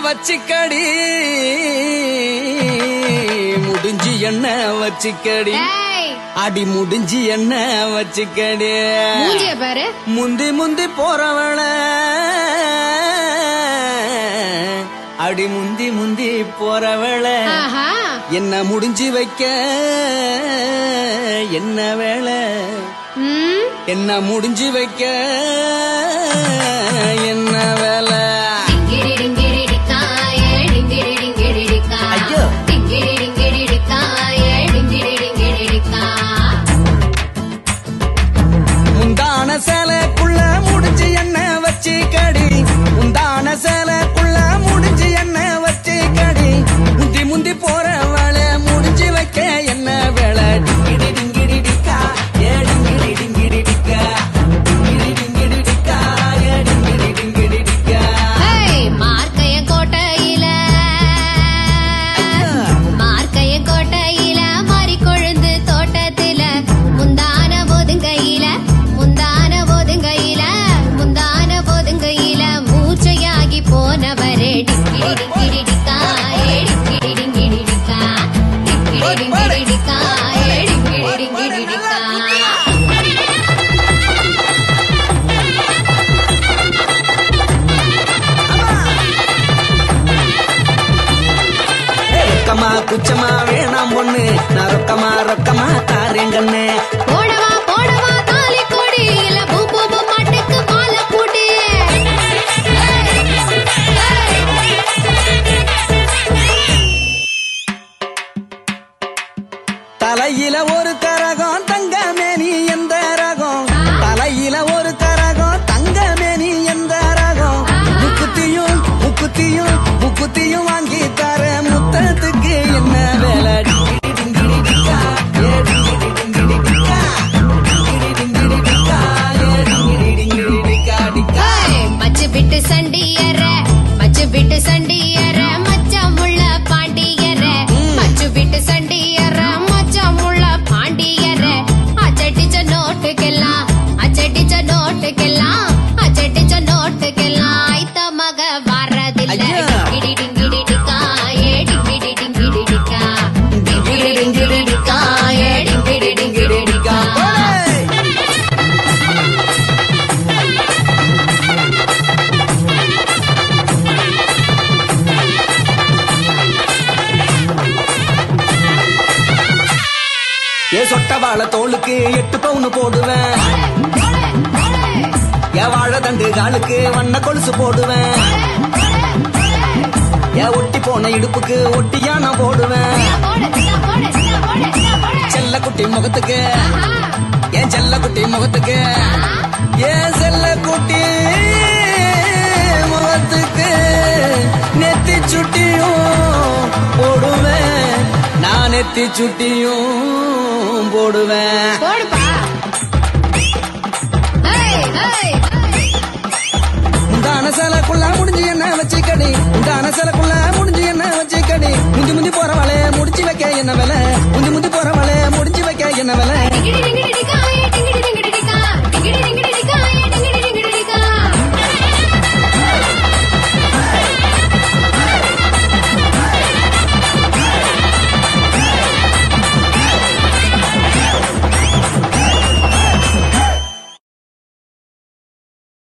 வச்சிக்கடி முடிஞ்சு என்ன வச்சிக்கடி ஏய் அடி முடிஞ்சு என்ன வச்சிக்கடி மூஞ்சிய பாரு முந்தி முந்தி போறவள அடி முந்தி முந்தி போறவள ஆஹா என்ன முடிஞ்சு வைக்க என்ன வேலை ம் என்ன முடிஞ்சு வைக்க என்ன வேலை டிங்கிடி டிங்கிடி டிக்காய டிங்கிடி டிங்கிடி டிக்கா ஐயோ. டிங்கிடி டிங்கிடி டிக்காய டிங்கிடி டிங்கிடி டிக்கா உந்தான சேலைக்குள்ள முடிஞ்சு என்ன வச்சு கடி உந்தான சேலைக்குள்ள முடிஞ்சு என்ன வச்சு கடி முந்தி முந்தி போறவள முடிஞ்சு வைக்க என்ன வேலை டிங்கிடி டிங்கிடி டிக்கா ஏ டிங்கிடி டிங்கிடி டிக்கா டிங்கிடி டிங்கிடி டிக்கா ஏ டிங்கிடி டிங்கிடி டிக்கா ஏய் மார்க்கைய கோட்டையில ஐயா. மார்க்கைய கோட்டையில மாறி கொழுந்து தோட்டத்தில முந்தான போதுங்கையில முந்தான போதுங்கையில முந்தான போதுங்கையில மூச்சையாகி போனவரே டிக்கிடி டிக்கிடி டிக்கா ஏ டிக்கிடி டிங்கிடி டிக்கா டிக்கிடி டிங்கிடி டிக்கா ஏ டிக்கிடி டிங்கிடி டிக்கா ரொக்கமா குச்சமா வேணாம் பொண்ணு நான் ரொக்கமா ரொக்கமா தாரேங்கண்ணே போடவா போடவா தாலி கொடி இல்ல பூ பூ பூ மாட்டுக்கு மாலை பூடி தலையில ஒரு கரகம் தங்கமேனி எந்த ரகம் தலையில ஒரு கரகம் தங்கமேனி எந்த ரகம் முக்குத்தியும் முக்குத்தியும் முக்குத்தியும் வாங்கி தர முத்தத்துக்கு என்ன வேலை டிங்கிடி டிங்கிடி டிக்கா, ஏ டிங்கிடி டிங்கிடி டிக்கா. டிங்கிடி டிங்கிடி டிக்கா, ஏ டிங்கிடி டிங்கிடி டிக்கா, டிக்கா. ஏய், மச்சு விட்டு சண்டியற மச்சு விட்டு சண்டியற மச்சமுள்ள பாண்டியற மச்சு விட்டு சண்டியற மச்சமுள்ள பாண்டியற அச்சடிச்ச நோட்டுக்கெல்லாம் அச்சடிச்ச நோட்டுக்கெல்லாம் அச்சடிச்ச நோட்டுக்கெல்லாம் ஐத்த மக வரதில்ல ஐயா. டிங்கிடி டிங்கிடி டிக்கா ஏ டிங்கிடி டிங்கிடி டிக்கா டிங்கிடி டிங்கிடி டிக்கா ஏ டிங்கிடி டிங்கிடி டிக்கா ஏய்! ஏ சொட்ட வாழை தோளுக்கு எட்டு பவுனு போடுவேன் என் வாழை தண்டு காலுக்கு வண்ண கொலுசு போடுவேன் என் ஒட்டி போன இடுப்புக்கு ஒட்டியா நான் போடுவேன் செல்ல குட்டி முகத்துக்கு என் செல்ல குட்டி முகத்துக்கு என் செல்ல குட்டி முகத்துக்கு நெத்தி சுட்டியும் போடுவேன் நான் நெத்தி சுட்டியும் போடுவேன் போடுப்பா ஏய் ஏய் உண்டான சேலைக்குள்ள முடிஞ்சு என்ன வச்சுக்கடி உண்டான சேலைக்குள்ள